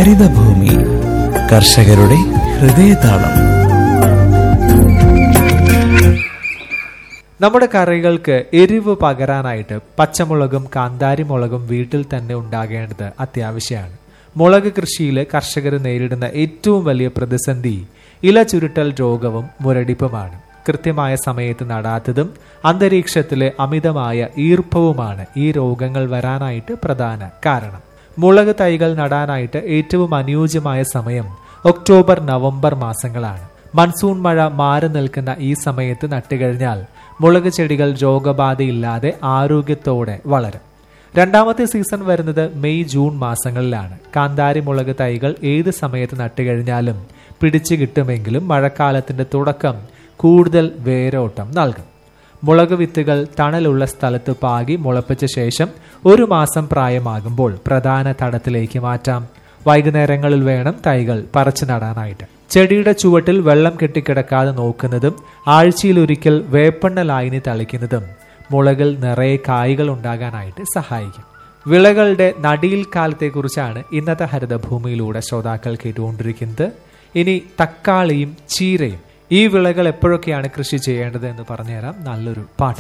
ഹരിതഭൂമി കർഷകരുടെ ഹൃദയതാളം നമ്മുടെ കറികൾക്ക് എരിവ് പകരാനായിട്ട് പച്ചമുളകും കാന്താരി മുളകും വീട്ടിൽ തന്നെ ഉണ്ടാകേണ്ടത് അത്യാവശ്യമാണ് മുളക് കൃഷിയിൽ കർഷകർ നേരിടുന്ന ഏറ്റവും വലിയ പ്രതിസന്ധി ഇല ചുരുട്ടൽ രോഗവും മുരടിപ്പുമാണ് കൃത്യമായ സമയത്ത് നടാത്തതും അന്തരീക്ഷത്തിലെ അമിതമായ ഈർപ്പവുമാണ് ഈ രോഗങ്ങൾ വരാനായിട്ട് പ്രധാന കാരണം മുളക് തൈകൾ നടാനായിട്ട് ഏറ്റവും അനുയോജ്യമായ സമയം ഒക്ടോബർ നവംബർ മാസങ്ങളാണ് മൺസൂൺ മഴ മാറി നിൽക്കുന്ന ഈ സമയത്ത് നട്ടുകഴിഞ്ഞാൽ മുളക് ചെടികൾ രോഗബാധയില്ലാതെ ആരോഗ്യത്തോടെ വളരും രണ്ടാമത്തെ സീസൺ വരുന്നത് മെയ് ജൂൺ മാസങ്ങളിലാണ് കാന്താരി മുളക് തൈകൾ ഏത് സമയത്ത് നട്ടുകഴിഞ്ഞാലും പിടിച്ചു കിട്ടുമെങ്കിലും മഴക്കാലത്തിന്റെ തുടക്കം കൂടുതൽ വേരോട്ടം നൽകും മുളക് വിത്തുകൾ തണലുള്ള സ്ഥലത്ത് പാകി മുളപ്പിച്ച ശേഷം ഒരു മാസം പ്രായമാകുമ്പോൾ പ്രധാന തടത്തിലേക്ക് മാറ്റാം വൈകുന്നേരങ്ങളിൽ വേണം തൈകൾ പറിച്ചു നടാനായിട്ട് ചെടിയുടെ ചുവട്ടിൽ വെള്ളം കെട്ടിക്കിടക്കാതെ നോക്കുന്നതും ആഴ്ചയിലൊരിക്കൽ വേപ്പെണ്ണ ലായനി തളിക്കുന്നതും മുളകിൽ നിറയെ കായ്കൾ ഉണ്ടാകാനായിട്ട് സഹായിക്കും വിളകളുടെ നടിയിൽ കാലത്തെക്കുറിച്ചാണ് ഇന്നത്തെ ഹരിതഭൂമിയിലൂടെ ശ്രോതാക്കൾ കേട്ടുകൊണ്ടിരിക്കുന്നത് ഇനി തക്കാളിയും ചീരയും ഈ വിളകൾ എപ്പോഴൊക്കെയാണ് കൃഷി ചെയ്യേണ്ടത് എന്ന് പറഞ്ഞുതരാം നല്ലൊരു പാട്ട്